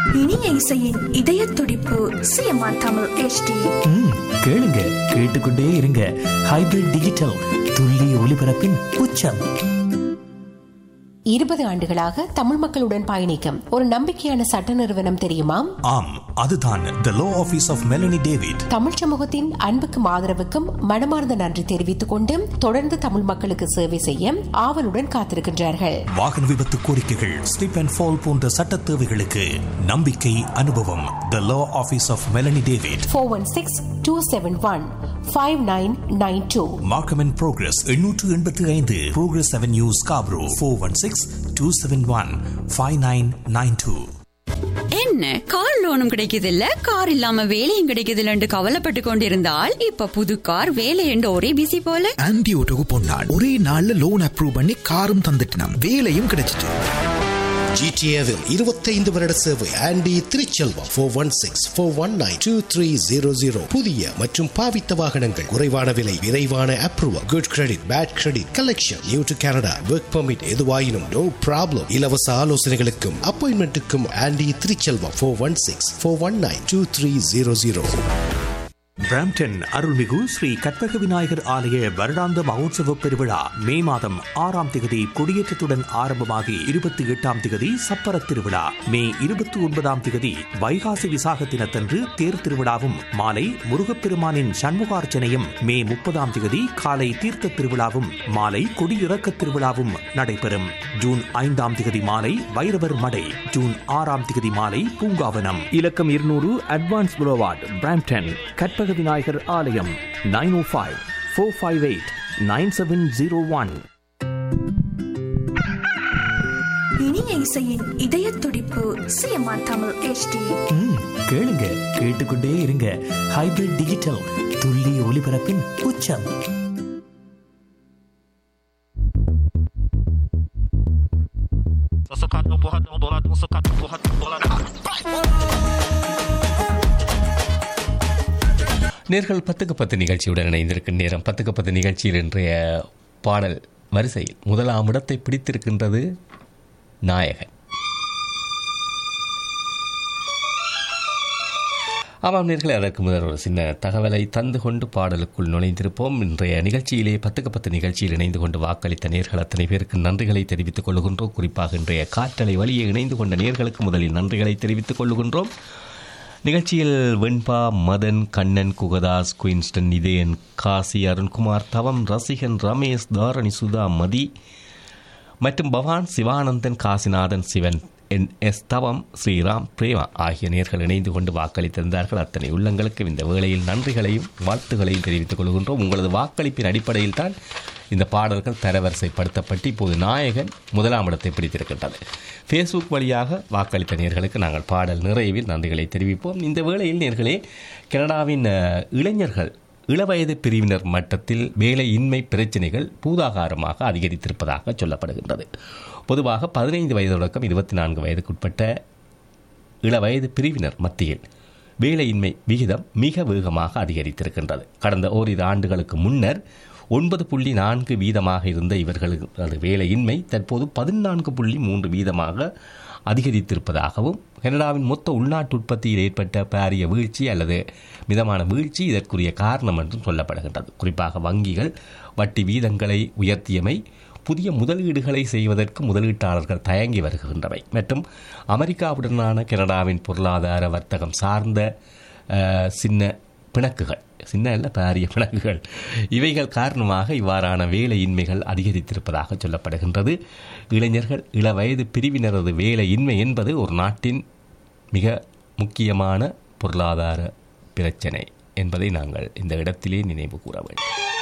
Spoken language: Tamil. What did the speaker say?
இனிய இசையின் இதய துடிப்பு சிஎம்ஆர் தமிழ் HD ம், கேளுங்க கேட்டுக்கொண்டே இருங்க ஹைபிரிட் டிஜிட்டல் துல்லிய ஒலிபரப்பின் உச்சம் இருபது ஆண்டுகளாக தமிழ் மக்களுடன் பயணிக்கும் ஒரு நம்பிக்கையான சட்ட நிறுவனம் தெரியுமா ஆம் அதுதான் the law office of Melanie David Tamil சமூகத்தின் அன்புக்கும் ஆதரவுக்கும் மனமார்ந்த நன்றி தெரிவித்துக் கொண்டு தொடர்ந்து தமிழ் மக்களுக்கு சேவை செய்ய ஆவலுடன் காத்திருக்கின்றார்கள் வாகன விபத்து கோரிக்கைகள் ஸ்லிப் அண்ட் ஃபால் போன்ற சட்ட தேவைகளுக்கு நம்பிக்கை அனுபவம் the law office of Melanie David four one six two seven one five nine nine two Markham and Progress எண்ணூற்று எண்பத்தி ஐந்து Progress Avenue Scarborough four one six two seven one five nine nine two என்ன கார் லோனும் கிடைக்குதில்ல கார் இல்லாம வேலையும் கிடைக்குதில்லன்னு கவலைப்பட்டு கொண்டிருந்தால் இப்ப புது கார் வேலை என்று ஒரே பிசி போல ஆன்டி ஓட்டோக்கு போனாள் ஒரே நாள்ல லோன் அப்ரூவ் பண்ணி காரும் தந்துட்டினாம் வேலையும் கிடைச்சிட்டு ஜிடிஏவில் இருபத்தைந்து வருட சேவை Andy Thiruchelvam four one six four one nine two three zero zero புதிய மற்றும் பாவித்த வாகனங்கள் குறைவான விலை விரைவான approval good credit bad credit collection new to Canada work permit எதுவாயினும் நோ ப்ராப்ளம் இலவச ஆலோசனைகளுக்கும் அப்பாயின்மெண்ட்டுக்கும் Andy Thiruchelvam four one six four one nine two three zero zero Brampton அருள்மிகு ஸ்ரீ கற்பக விநாயகர் ஆலய வருடாந்த மகோத்சவ பெருவிழா மே மாதம் ஆறாம் திகதி கொடியேற்றத்துடன் ஆரம்பமாகி இருபத்தி எட்டாம் திகதி சப்பர திருவிழா மே இருபத்தி ஒன்பதாம் திகதி வைகாசி விசாக தினத்தன்று தேர் திருவிழாவும் மாலை முருகப்பெருமானின் சண்முகார்ச்சனையும் மே முப்பதாம் திகதி காலை தீர்த்த திருவிழாவும் மாலை கொடியிறக்க திருவிழாவும் நடைபெறும் ஜூன் ஐந்தாம் திகதி மாலை வைரவர் மடை ஜூன் ஆறாம் திகதி மாலை பூங்காவனம் இலக்கம் இருநூறு advance boulevard Brampton Karpaga Vinayagar ஆலயம் nine O five four five eight nine seven zero one இனிய இசையின் இதய துடிப்பு சிஎம்ஆர் தமிழ் HD ம், கேளுங்க கேட்டுக்கொண்டே இருங்க ஹைபிரிட் டிஜிட்டல் துல்லிய ஒலிபரப்பின் உச்சம் நேர்கள் பத்துக்கு பத்து நிகழ்ச்சியுடன் இணைந்திருக்கும் நேரம் பத்துக்கு பத்து நிகழ்ச்சியில் இன்றைய பாடல் வரிசையில் முதலாம் இடத்தை பிடித்திருக்கின்றது நாயகன் ஆமாம் நேர்களே அதற்கு முதல் ஒரு சின்ன தகவலை தந்து கொண்டு பாடலுக்குள் நுழைந்திருப்போம் இன்றைய நிகழ்ச்சியிலே பத்துக்கு பத்து நிகழ்ச்சியில் இணைந்து கொண்டு வாக்களித்த நேர்கள் அத்தனை பேருக்கு நன்றிகளை தெரிவித்துக் கொள்கின்றோம் குறிப்பாக இன்றைய காற்றலை வழியே இணைந்து கொண்ட நேர்களுக்கு முதலில் நன்றிகளை தெரிவித்துக் கொள்கின்றோம் நிகழ்ச்சியில் வெண்பா மதன் கண்ணன் குகதாஸ் குயின்ஸ்டன் இதயன் காசி அருண்குமார் தவம் ரசிகன் ரமேஷ் தாரணி சுதா மதி மற்றும் பவான் சிவானந்தன் காசிநாதன் சிவன் என் எஸ் தவம் ஸ்ரீராம் பிரேமா ஆகிய நேர்கள் இணைந்து கொண்டு வாக்களித்திருந்தார்கள் அத்தனை உள்ளங்களுக்கு இந்த வேளையில் நன்றிகளையும் வாழ்த்துகளையும் தெரிவித்துக் கொள்கின்றோம் உங்களது வாக்களிப்பின் அடிப்படையில் தான் இந்த பாடல்கள் தரவரிசைப்படுத்தப்பட்டு இப்போது நாயகன் முதலாம் இடத்தை பிடித்திருக்கின்றது ஃபேஸ்புக் வழியாக வாக்களித்த நேர்களுக்கு நாங்கள் பாடல் நிறைவில் நன்றிகளை தெரிவிப்போம் இந்த வேளையில் நேர்களே கனடாவின் அஹ், இளைஞர்கள் இளவயது பிரிவினர் மட்டத்தில் வேலையின்மை பிரச்சினைகள் பூதாகாரமாக அதிகரித்திருப்பதாக சொல்லப்படுகின்றது பொதுவாக பதினைந்து வயது தொடக்கம் இருபத்தி நான்கு வயதுக்குட்பட்ட இளவயது பிரிவினர் மத்தியில் வேலையின்மை விகிதம் மிக வேகமாக அதிகரித்திருக்கின்றது கடந்த ஓரிரு ஆண்டுகளுக்கு முன்னர் ஒன்பது புள்ளி நான்கு வீதமாக இருந்த இவர்களது வேலையின்மை தற்போது பதினான்கு புள்ளி மூன்று வீதமாக அதிகரித்திருப்பதாகவும் கனடாவின் மொத்த உள்நாட்டு உற்பத்தியில் ஏற்பட்ட பாரிய வீழ்ச்சி அல்லது மிதமான வீழ்ச்சி இதற்குரிய காரணம் என்றும் சொல்லப்படுகின்றது குறிப்பாக வங்கிகள் வட்டி வீதங்களை உயர்த்தியமை புதிய முதலீடுகளை செய்வதற்கு முதலீட்டாளர்கள் தயங்கி வருகின்றவை மற்றும் அமெரிக்காவுடனான கனடாவின் பொருளாதார வர்த்தகம் சார்ந்த அஹ், சின்ன பிணக்குகள் சின்ன அல்ல பாரிய பிணக்குகள் இவைகள் காரணமாக இவ்வாறான வேலையின்மைகள் அதிகரித்திருப்பதாக சொல்லப்படுகின்றது இளைஞர்கள் இளவயது பிரிவினரது வேலையின்மை என்பது ஒரு நாட்டின் மிக முக்கியமான பொருளாதார பிரச்சனை என்பதை நாங்கள் இந்த இடத்திலே நினைவு கூற வேண்டும்